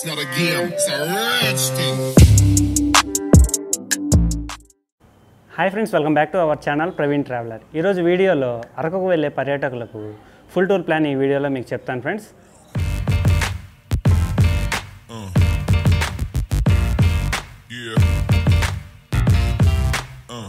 It's not a game, it's a rich thing. Hi friends welcome back to our channel Praveen traveller ఈరోజు వీడియోలో అరకుకు వెళ్ళే పర్యాటకులకు full tour plan ఈ వీడియోలో మీకు చెప్తాను ఫ్రెండ్స్ Yeah. Uh.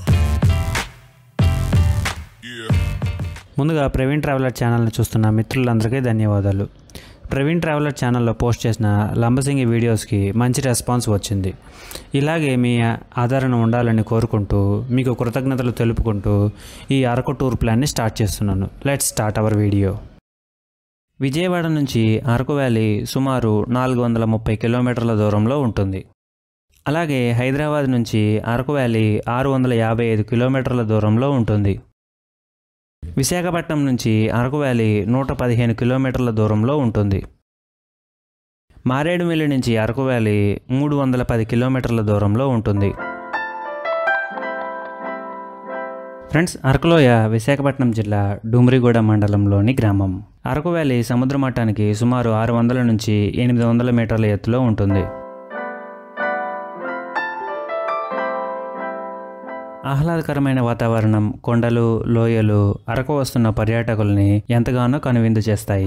Yeah. ముందుగా ప్రవీణ్ ట్రావెలర్ ఛానల్ని చూస్తున్న మిత్రులందరికీ ధన్యవాదాలు ప్రవీణ్ ట్రావెలర్ ఛానల్లో పోస్ట్ చేసిన లంబసింగి వీడియోస్కి మంచి రెస్పాన్స్ వచ్చింది ఇలాగే మీ ఆదరణ ఉండాలని కోరుకుంటూ మీకు కృతజ్ఞతలు తెలుపుకుంటూ ఈ అరకు టూర్ ప్లాన్ని స్టార్ట్ చేస్తున్నాను let's start our video Vijayawada నుంచి అరకు వ్యాలీ సుమారు నాలుగు వందల ముప్పై కిలోమీటర్ల దూరంలో ఉంటుంది అలాగే హైదరాబాద్ నుంచి అరకు వ్యాలీ ఆరు వందల యాభై ఐదు కిలోమీటర్ల దూరంలో ఉంటుంది విశాఖపట్నం నుంచి అరకు వ్యాలీ నూట పదిహేను కిలోమీటర్ల దూరంలో ఉంటుంది మారేడుమిల్లి నుంచి అరకు వ్యాలీ మూడు వందల పది కిలోమీటర్ల దూరంలో ఉంటుంది ఫ్రెండ్స్ అరకులోయ విశాఖపట్నం జిల్లా డూమ్రిగూడ మండలంలోని గ్రామం అరకు వ్యాలీ సముద్ర మట్టానికి సుమారు ఆరు వందల నుంచి ఎనిమిది వందల మీటర్ల ఎత్తులో ఉంటుంది ఆహ్లాదకరమైన వాతావరణం కొండలు లోయలు అరకు వస్తున్న పర్యాటకుల్ని ఎంతగానో కనువిందు చేస్తాయి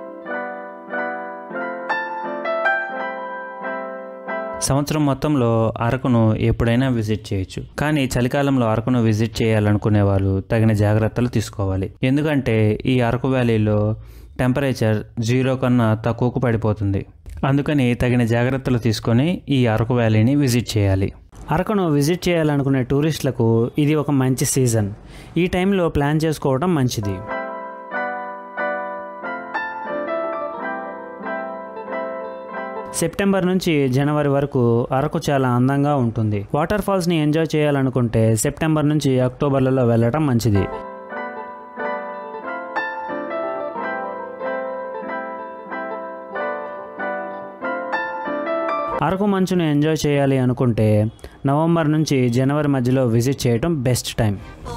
సంవత్సరం మొత్తంలో అరకును ఎప్పుడైనా విజిట్ చేయొచ్చు కానీ చలికాలంలో అరకును విజిట్ చేయాలనుకునే వాళ్ళు తగిన జాగ్రత్తలు తీసుకోవాలి ఎందుకంటే ఈ అరకు వ్యాలీలో టెంపరేచర్ జీరో కన్నా తక్కువకు పడిపోతుంది అందుకని తగిన జాగ్రత్తలు తీసుకొని ఈ అరకు వ్యాలీని విజిట్ చేయాలి అరకును విజిట్ చేయాలనుకునే టూరిస్టులకు ఇది ఒక మంచి సీజన్ ఈ టైంలో ప్లాన్ చేసుకోవడం మంచిది సెప్టెంబర్ నుంచి జనవరి వరకు అరకు చాలా అందంగా ఉంటుంది వాటర్ ఫాల్స్ని ఎంజాయ్ చేయాలనుకుంటే సెప్టెంబర్ నుంచి అక్టోబర్లలో వెళ్ళడం మంచిది అరకు మంచును ఎంజాయ్ చేయాలి అనుకుంటే నవంబర్ నుంచి జనవరి మధ్యలో విజిట్ చేయడం బెస్ట్ టైం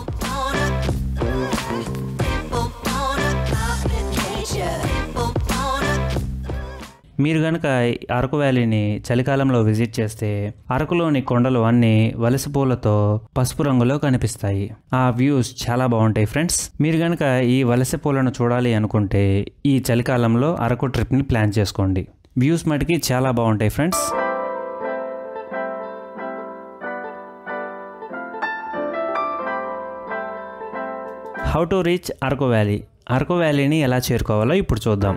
మీరు గనక అరకు వ్యాలీని చలికాలంలో విజిట్ చేస్తే అరకులోని కొండలు అన్నీ వలస పూలతో పసుపు రంగులో కనిపిస్తాయి ఆ వ్యూస్ చాలా బాగుంటాయి ఫ్రెండ్స్ మీరు గనక ఈ వలస పూలను చూడాలి అనుకుంటే ఈ చలికాలంలో అరకు ట్రిప్ని ప్లాన్ చేసుకోండి వ్యూస్ మటుకి చాలా బాగుంటాయి friends how to reach Araku valley Araku వ్యాలీని ఎలా చేరుకోవాలో ఇప్పుడు చూద్దాం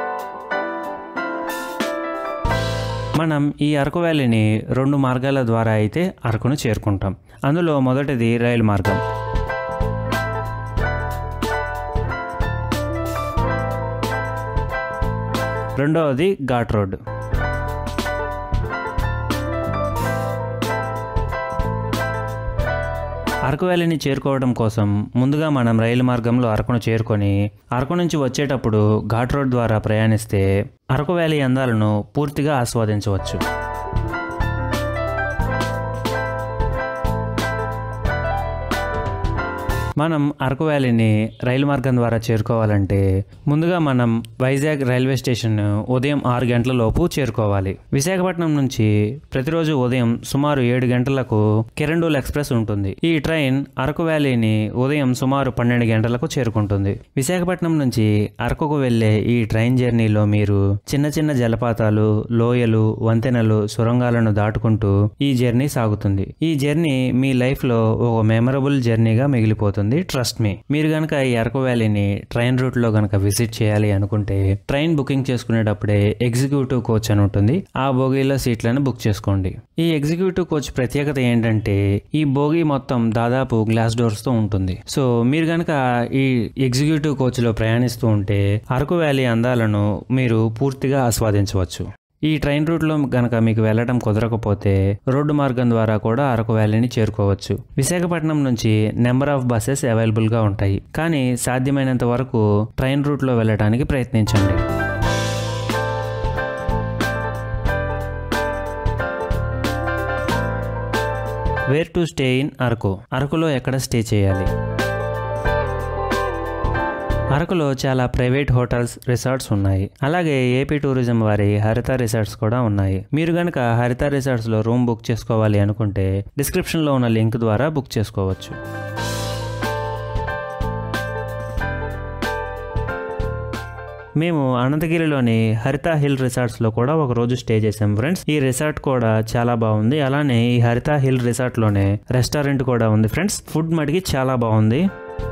మనం ఈ అరకు వ్యాలీని రెండు మార్గాల ద్వారా అయితే అరకును చేరుకుంటాం అందులో మొదటిది రైలు మార్గం రెండవది ఘాట్ రోడ్ అరకు వ్యాలీని చేరుకోవడం కోసం ముందుగా మనం రైలు మార్గంలో అరకును చేరుకొని అరకు నుంచి వచ్చేటప్పుడు ఘాట్ రోడ్ ద్వారా ప్రయాణిస్తే అరకు వ్యాలీ అందాలను పూర్తిగా ఆస్వాదించవచ్చు మనం అరకు వ్యాలీని రైలు మార్గం ద్వారా చేరుకోవాలంటే ముందుగా మనం వైజాగ్ రైల్వే స్టేషన్ ఉదయం ఆరు గంటల లోపు చేరుకోవాలి విశాఖపట్నం నుంచి ప్రతిరోజు ఉదయం సుమారు ఏడు గంటలకు కిరండూల్ ఎక్స్ప్రెస్ ఉంటుంది ఈ ట్రైన్ అరకు వ్యాలీని ఉదయం సుమారు పన్నెండు గంటలకు చేరుకుంటుంది విశాఖపట్నం నుంచి అరకుకు వెళ్లే ఈ ట్రైన్ జర్నీలో మీరు చిన్న చిన్న జలపాతాలు లోయలు వంతెనలు సొరంగాలను దాటుకుంటూ ఈ జర్నీ సాగుతుంది ఈ జర్నీ మీ లైఫ్ లో ఒక మెమరబుల్ జర్నీగా మిగిలిపోతుంది ట్రస్ట్ మీ మీరు గనక ఈ అరకు వ్యాలీని ట్రైన్ రూట్ లో గనక విజిట్ చేయాలి అనుకుంటే ట్రైన్ బుకింగ్ చేసుకునేటప్పుడే ఎగ్జిక్యూటివ్ కోచ్ అని ఉంటుంది ఆ బోగీలో సీట్లను బుక్ చేసుకోండి ఈ ఎగ్జిక్యూటివ్ కోచ్ ప్రత్యేకత ఏంటంటే ఈ బోగీ మొత్తం దాదాపు గ్లాస్ డోర్స్ తో ఉంటుంది సో మీరు గనక ఈ ఎగ్జిక్యూటివ్ కోచ్ లో ప్రయాణిస్తూ ఉంటే అరకు వ్యాలీ అందాలను మీరు పూర్తిగా ఆస్వాదించవచ్చు ఈ ట్రైన్ రూట్లో గనక మీకు వెళ్ళడం కుదరకపోతే రోడ్డు మార్గం ద్వారా కూడా అరకు వ్యాలీని చేరుకోవచ్చు విశాఖపట్నం నుంచి నెంబర్ ఆఫ్ బస్సెస్ అవైలబుల్గా ఉంటాయి కానీ సాధ్యమైనంత వరకు ట్రైన్ రూట్లో వెళ్ళడానికి ప్రయత్నించండి where to stay in Araku అరకులో ఎక్కడ స్టే చేయాలి అరకులో చాలా ప్రైవేట్ హోటల్స్ రిసార్ట్స్ ఉన్నాయి అలాగే ఏపీ టూరిజం వారి హరిత రిసార్ట్స్ కూడా ఉన్నాయి మీరు గనక హరిత రిసార్ట్స్ లో రూమ్ బుక్ చేసుకోవాలి అనుకుంటే డిస్క్రిప్షన్ లో ఉన్న లింక్ ద్వారా బుక్ చేసుకోవచ్చు మేము అనంతగిరిలోని హరిత హిల్ రిసార్ట్స్లో కూడా ఒక రోజు స్టే చేసాం ఫ్రెండ్స్ ఈ రిసార్ట్ కూడా చాలా బాగుంది అలానే ఈ హరిత హిల్ రిసార్ట్లోనే రెస్టారెంట్ కూడా ఉంది ఫ్రెండ్స్ ఫుడ్ మటుకి చాలా బాగుంది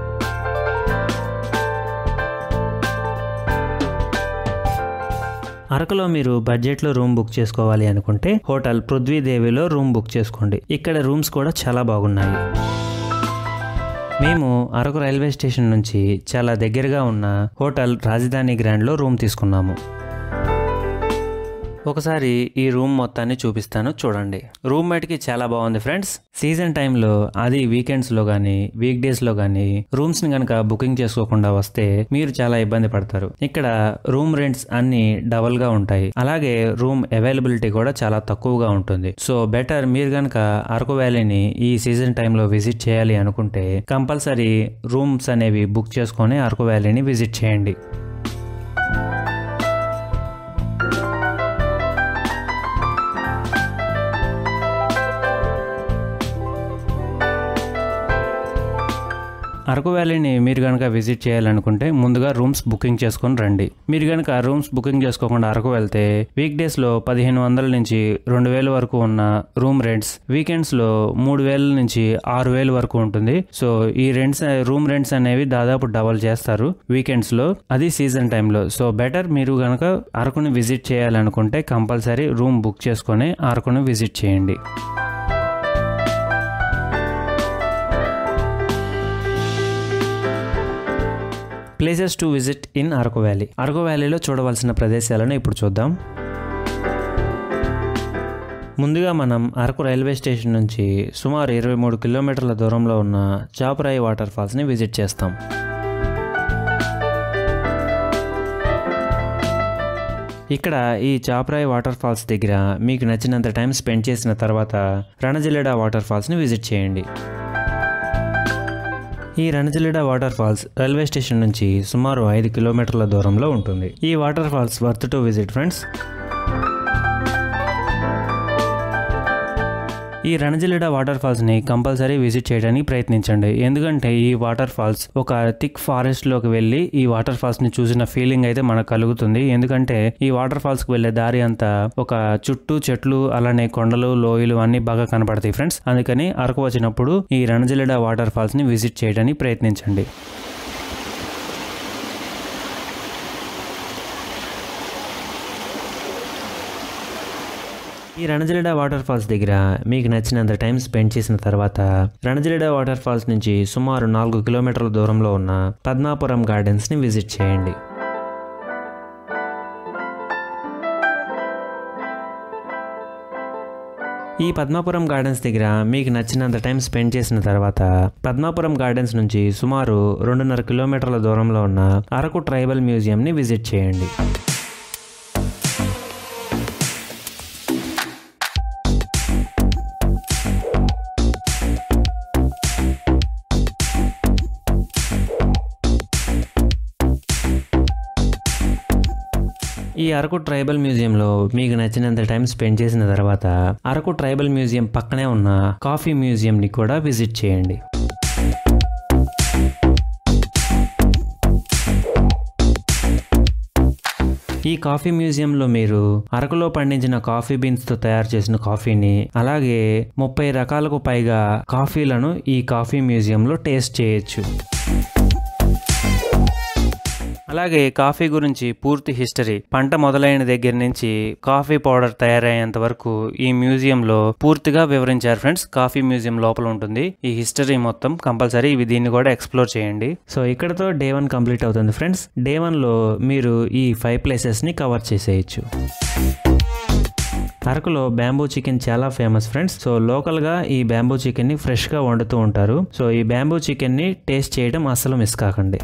అరకులో మీరు బడ్జెట్లో రూమ్ బుక్ చేసుకోవాలి అనుకుంటే హోటల్ పృథ్వీదేవిలో రూమ్ బుక్ చేసుకోండి ఇక్కడ రూమ్స్ కూడా చాలా బాగున్నాయి మేము అరకు రైల్వే స్టేషన్ నుంచి చాలా దగ్గరగా ఉన్న హోటల్ రాజధాని గ్రాండ్లో రూమ్ తీసుకున్నాము ఒకసారి ఈ రూమ్ మొత్తాన్ని చూపిస్తాను చూడండి రూమ్ మటుకి చాలా బాగుంది ఫ్రెండ్స్ సీజన్ టైంలో అది వీకెండ్స్లో కానీ వీక్ డేస్లో కానీ రూమ్స్ని కనుక బుకింగ్ చేసుకోకుండా వస్తే మీరు చాలా ఇబ్బంది పడతారు ఇక్కడ రూమ్ రెంట్స్ అన్ని డబల్గా ఉంటాయి అలాగే రూమ్ అవైలబిలిటీ కూడా చాలా తక్కువగా ఉంటుంది సో బెటర్ మీరు కనుక అరకు వ్యాలీని ఈ సీజన్ టైంలో విజిట్ చేయాలి అనుకుంటే కంపల్సరీ రూమ్స్ అనేవి బుక్ చేసుకొని అరకు వ్యాలీని విజిట్ చేయండి అరకు వ్యాలీని మీరు కనుక విజిట్ చేయాలనుకుంటే ముందుగా రూమ్స్ బుకింగ్ చేసుకొని రండి మీరు కనుక రూమ్స్ బుకింగ్ చేసుకోకుండా అరకు వెళ్తే వీక్ డేస్లో పదిహేను వందల నుంచి రెండు వేల వరకు ఉన్న రూమ్ రెంట్స్ వీకెండ్స్లో మూడు వేల నుంచి ఆరు వేలు వరకు ఉంటుంది సో ఈ రెంట్స్ రూమ్ రెంట్స్ అనేవి దాదాపు డబల్ చేస్తారు వీకెండ్స్లో అది సీజన్ టైంలో సో బెటర్ మీరు కనుక అరకుని విజిట్ చేయాలనుకుంటే కంపల్సరీ రూమ్ బుక్ చేసుకొని అరకుని విజిట్ చేయండి places to visit in Araku valley Araku వ్యాలీలో చూడవలసిన ప్రదేశాలను ఇప్పుడు చూద్దాం ముందుగా మనం అరకు రైల్వే స్టేషన్ నుంచి సుమారు ఇరవై మూడు కిలోమీటర్ల దూరంలో ఉన్న చాపరాయి వాటర్ ఫాల్స్ని విజిట్ చేస్తాం ఇక్కడ ఈ చాపరాయి వాటర్ ఫాల్స్ దగ్గర మీకు నచ్చినంత టైం స్పెండ్ చేసిన తర్వాత రణజిల్లెడ వాటర్ ఫాల్స్ని విజిట్ చేయండి ఈ Ranajilleda water falls railway station నుంచి సుమారు ఐదు కిలోమీటర్ల దూరంలో ఉంటుంది ఈ water falls worth to visit friends ఈ రణజిలిడ వాటర్ ఫాల్స్ ని కంపల్సరీ విజిట్ చేయడానికి ప్రయత్నించండి ఎందుకంటే ఈ వాటర్ ఫాల్స్ ఒక థిక్ ఫారెస్ట్ లోకి వెళ్ళి ఈ వాటర్ ఫాల్స్ ని చూసిన ఫీలింగ్ అయితే మనకు కలుగుతుంది ఎందుకంటే ఈ వాటర్ ఫాల్స్ కి వెళ్లే దారి అంతా ఒక చుట్టూ చెట్లు అలానే కొండలు లోయలు అన్ని బాగా కనపడతాయి ఫ్రెండ్స్ అందుకని అరకు వచ్చినప్పుడు ఈ రణజిలిడ వాటర్ ఫాల్స్ ని విజిట్ చేయడానికి ప్రయత్నించండి ఈ రణజిలిడ వాటర్ ఫాల్స్ దగ్గర మీకు నచ్చినంత టైం స్పెండ్ చేసిన తర్వాత రణజిలిడ వాటర్ ఫాల్స్ నుంచి సుమారు నాలుగు కిలోమీటర్ల దూరంలో ఉన్న పద్మాపురం గార్డెన్స్ని విజిట్ చేయండి ఈ పద్మాపురం గార్డెన్స్ దగ్గర మీకు నచ్చినంత టైం స్పెండ్ చేసిన తర్వాత పద్మాపురం గార్డెన్స్ నుంచి సుమారు రెండున్నర కిలోమీటర్ల దూరంలో ఉన్న అరకు ట్రైబల్ మ్యూజియంని విజిట్ చేయండి ఈ అరకు ట్రైబల్ మ్యూజియంలో మీకు నచ్చినంత టైం స్పెండ్ చేసిన తర్వాత అరకు ట్రైబల్ మ్యూజియం పక్కనే ఉన్న కాఫీ మ్యూజియంని కూడా విజిట్ చేయండి ఈ కాఫీ మ్యూజియంలో మీరు అరకులో పండించిన కాఫీ బీన్స్తో తయారు చేసిన కాఫీని అలాగే ముప్పై రకాలకు పైగా కాఫీలను ఈ కాఫీ మ్యూజియంలో టేస్ట్ చేయొచ్చు అలాగే కాఫీ గురించి పూర్తి హిస్టరీ పంట మొదలైన దగ్గర నుంచి కాఫీ పౌడర్ తయారయ్యేంత వరకు ఈ మ్యూజియంలో పూర్తిగా వివరించారు ఫ్రెండ్స్ కాఫీ మ్యూజియం లోపల ఉంటుంది ఈ హిస్టరీ మొత్తం కంపల్సరీ ఇవి దీన్ని కూడా ఎక్స్ప్లోర్ చేయండి సో ఇక్కడతో డే వన్ కంప్లీట్ అవుతుంది ఫ్రెండ్స్ డే వన్ లో మీరు ఈ ఫైవ్ ప్లేసెస్ ని కవర్ చేసేయచ్చు అరకులో బ్యాంబూ చికెన్ చాలా ఫేమస్ ఫ్రెండ్స్ సో లోకల్ గా ఈ బ్యాంబూ చికెన్ ని ఫ్రెష్ గా వండుతూ ఉంటారు సో ఈ బ్యాంబూ చికెన్ ని టేస్ట్ చేయడం అస్సలు మిస్ కాకండి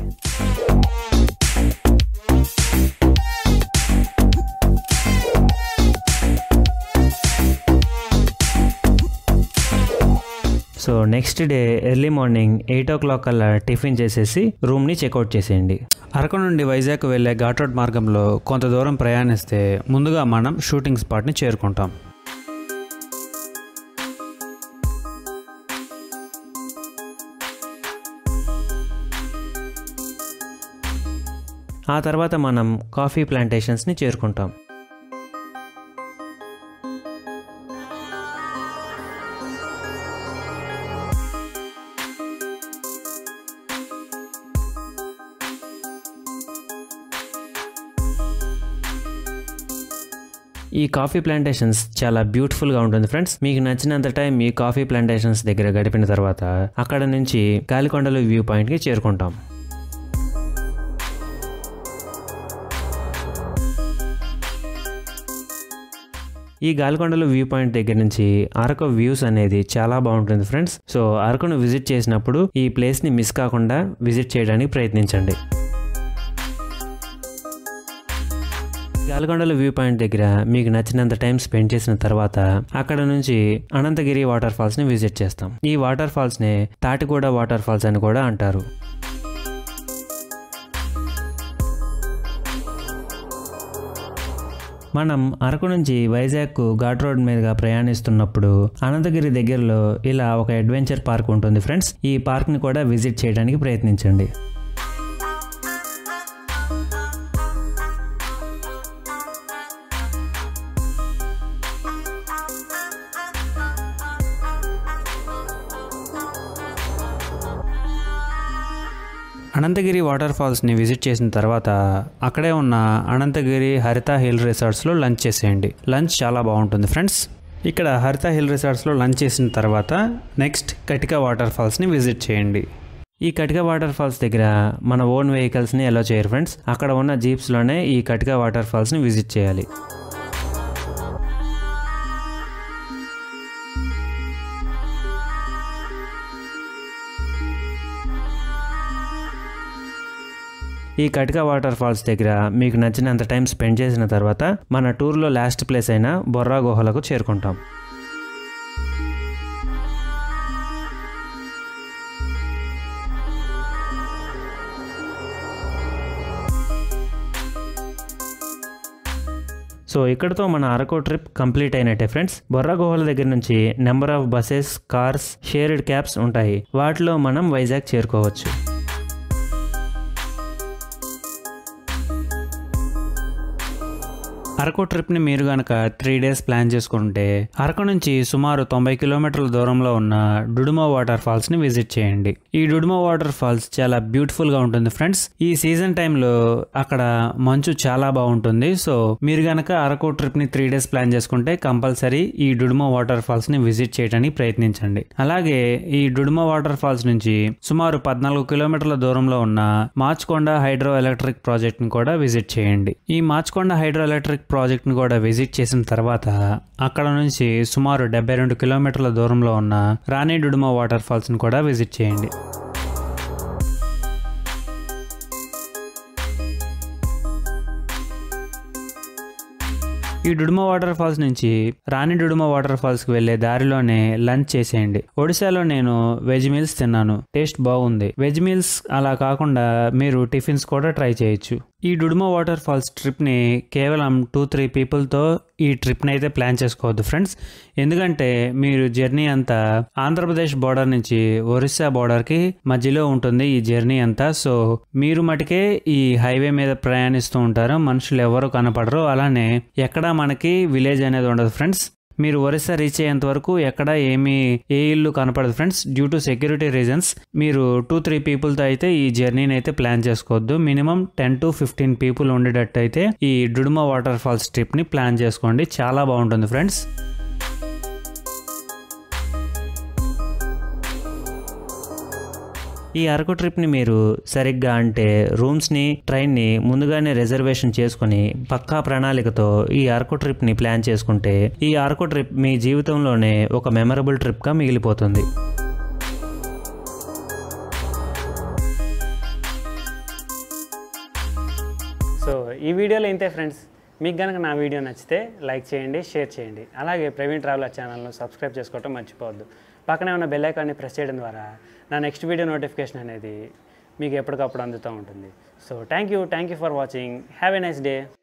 so next day early morning eight o'clock కల్లా టిఫిన్ చేసేసి రూమ్ని చెక్అవుట్ చేసేయండి అరకు నుండి వైజాగ్ వెళ్ళే ఘాట్ రోడ్ మార్గంలో కొంత దూరం ప్రయాణిస్తే ముందుగా మనం షూటింగ్ స్పాట్ని చేరుకుంటాం ఆ తర్వాత మనం కాఫీ ప్లాంటేషన్స్ని చేరుకుంటాం ఈ కాఫీ ప్లాంటేషన్స్ చాలా బ్యూటిఫుల్గా ఉంటుంది ఫ్రెండ్స్ మీకు నచ్చినంత టైం ఈ కాఫీ ప్లాంటేషన్స్ దగ్గర గడిపిన తర్వాత అక్కడ నుంచి గాలికొండలు వ్యూ పాయింట్కి చేరుకుంటాం ఈ గాలికొండలు వ్యూ పాయింట్ దగ్గర నుంచి అరకు వ్యూస్ అనేది చాలా బాగుంటుంది ఫ్రెండ్స్ సో అరకును విజిట్ చేసినప్పుడు ఈ ప్లేస్ని మిస్ కాకుండా విజిట్ చేయడానికి ప్రయత్నించండి గాలికొండల వ్యూ పాయింట్ దగ్గర మీకు నచ్చినంత టైం స్పెండ్ చేసిన తర్వాత అక్కడ నుంచి అనంతగిరి వాటర్ ఫాల్స్ ని విజిట్ చేస్తాం ఈ వాటర్ ఫాల్స్ ని తాటిగూడ వాటర్ ఫాల్స్ అని కూడా అంటారు మనం అరకు నుంచి వైజాగ్కు ఘాట్ రోడ్ మీదుగా ప్రయాణిస్తున్నప్పుడు అనంతగిరి దగ్గరలో ఇలా ఒక అడ్వెంచర్ పార్క్ ఉంటుంది ఫ్రెండ్స్ ఈ పార్క్ని కూడా విజిట్ చేయడానికి ప్రయత్నించండి అనంతగిరి వాటర్ ఫాల్స్ని విజిట్ చేసిన తర్వాత అక్కడే ఉన్న అనంతగిరి హరిత హిల్ రిసార్ట్స్లో లంచ్ చేసేయండి లంచ్ చాలా బాగుంటుంది ఫ్రెండ్స్ ఇక్కడ హరిత హిల్ రిసార్ట్స్లో లంచ్ చేసిన తర్వాత నెక్స్ట్ కటిక వాటర్ ఫాల్స్ని విజిట్ చేయండి ఈ కటిక వాటర్ ఫాల్స్ దగ్గర మన ఓన్ వెహికల్స్ని ఎలా చేయరు ఫ్రెండ్స్ అక్కడ ఉన్న జీప్స్లోనే ఈ కటిక వాటర్ ఫాల్స్ని విజిట్ చేయాలి ఈ కటిక వాటర్ ఫాల్స్ దగ్గర మీకు నచ్చినంత టైం స్పెండ్ చేసిన తర్వాత మన టూర్లో లాస్ట్ ప్లేస్ అయిన బొర్రా గుహలకు చేరుకుంటాం సో ఇక్కడతో మన అరకు ట్రిప్ కంప్లీట్ అయినట్టే ఫ్రెండ్స్ బొర్రా గుహల దగ్గర నుంచి number of buses cars shared cabs ఉంటాయి వాటిలో మనం వైజాగ్ చేరుకోవచ్చు అరకు ట్రిప్ని మీరు కనుక త్రీ డేస్ ప్లాన్ చేసుకుంటే అరకు నుంచి సుమారు తొంభై కిలోమీటర్ల దూరంలో ఉన్న డుడుమో వాటర్ ఫాల్స్ని విజిట్ చేయండి ఈ డుడుమో వాటర్ ఫాల్స్ చాలా బ్యూటిఫుల్గా ఉంటుంది ఫ్రెండ్స్ ఈ సీజన్ టైంలో అక్కడ మంచు చాలా బాగుంటుంది సో మీరు కనుక అరకు ట్రిప్ని త్రీ డేస్ ప్లాన్ చేసుకుంటే కంపల్సరీ ఈ డుడుమో వాటర్ ఫాల్స్ని విజిట్ చేయడానికి ప్రయత్నించండి అలాగే ఈ డుడుమో వాటర్ ఫాల్స్ నుంచి సుమారు పద్నాలుగు కిలోమీటర్ల దూరంలో ఉన్న మార్చ్కొండ హైడ్రో ఎలక్ట్రిక్ ప్రాజెక్ట్ని కూడా విజిట్ చేయండి ఈ మార్చ్కొండ హైడ్రో ఎలక్ట్రిక్ ప్రాజెక్ట్ని కూడా విజిట్ చేసిన తర్వాత అక్కడ నుంచి సుమారు డెబ్బై రెండు కిలోమీటర్ల దూరంలో ఉన్న రాణి డుడుమా వాటర్ ఫాల్స్ని కూడా విజిట్ చేయండి ఈ డుడుమ వాటర్ ఫాల్స్ నుంచి రాణి డుడుమ వాటర్ ఫాల్స్ కి వెళ్లే దారిలోనే లంచ్ చేసేయండి ఒడిశాలో నేను వెజ్ మీల్స్ తిన్నాను టేస్ట్ బాగుంది వెజ్ మీల్స్ అలా కాకుండా మీరు టిఫిన్స్ కూడా ట్రై చేయొచ్చు ఈ డుడుమ వాటర్ ఫాల్స్ ట్రిప్ని కేవలం టూ త్రీ పీపుల్తో ఈ ట్రిప్ని అయితే ప్లాన్ చేసుకోవద్దు ఫ్రెండ్స్ ఎందుకంటే మీరు జర్నీ అంతా ఆంధ్రప్రదేశ్ బార్డర్ నుంచి ఒరిస్సా బార్డర్కి మధ్యలో ఉంటుంది ఈ జర్నీ అంతా సో మీరు మటుకే ఈ హైవే మీద ప్రయాణిస్తూ ఉంటారు మనుషులు ఎవరు కనపడరు అలానే ఎక్కడా మనకి విలేజ్ అనేది ఉండదు ఫ్రెండ్స్ మీరు ఒరిస్సా రీచ్ అయ్యేంత వరకు ఎక్కడ ఏమీ ఏ ఇల్లు కనపడదు friends due to security reasons మీరు టూ త్రీ పీపుల్తో అయితే ఈ జర్నీని అయితే ప్లాన్ చేసుకోవద్దు minimum ten to fifteen people ఉండేటట్టు అయితే ఈ డుడుమ వాటర్ ఫాల్స్ ట్రిప్ని ప్లాన్ చేసుకోండి చాలా బాగుంటుంది ఫ్రెండ్స్ ఈ అరకు ట్రిప్ని మీరు సరిగ్గా అంటే రూమ్స్ని ట్రైన్ని ముందుగానే రిజర్వేషన్ చేసుకొని పక్కా ప్రణాళికతో ఈ అరకు ట్రిప్ని ప్లాన్ చేసుకుంటే ఈ అరకు ట్రిప్ మీ జీవితంలోనే ఒక మెమరబుల్ ట్రిప్గా మిగిలిపోతుంది సో ఈ వీడియోలో ఇంతే ఫ్రెండ్స్ మీకు కనుక నా వీడియో నచ్చితే లైక్ చేయండి షేర్ చేయండి అలాగే ప్రవీణ్ ట్రావెలర్ ఛానల్ను సబ్స్క్రైబ్ చేసుకోవటం మర్చిపోవద్దు పక్కనే ఉన్న బెల్ ఐకాన్ని ప్రెస్ చేయడం ద్వారా నా నెక్స్ట్ వీడియో నోటిఫికేషన్ అనేది మీకు ఎప్పటికప్పుడు అందుతూ ఉంటుంది so thank you thank you for watching have a nice day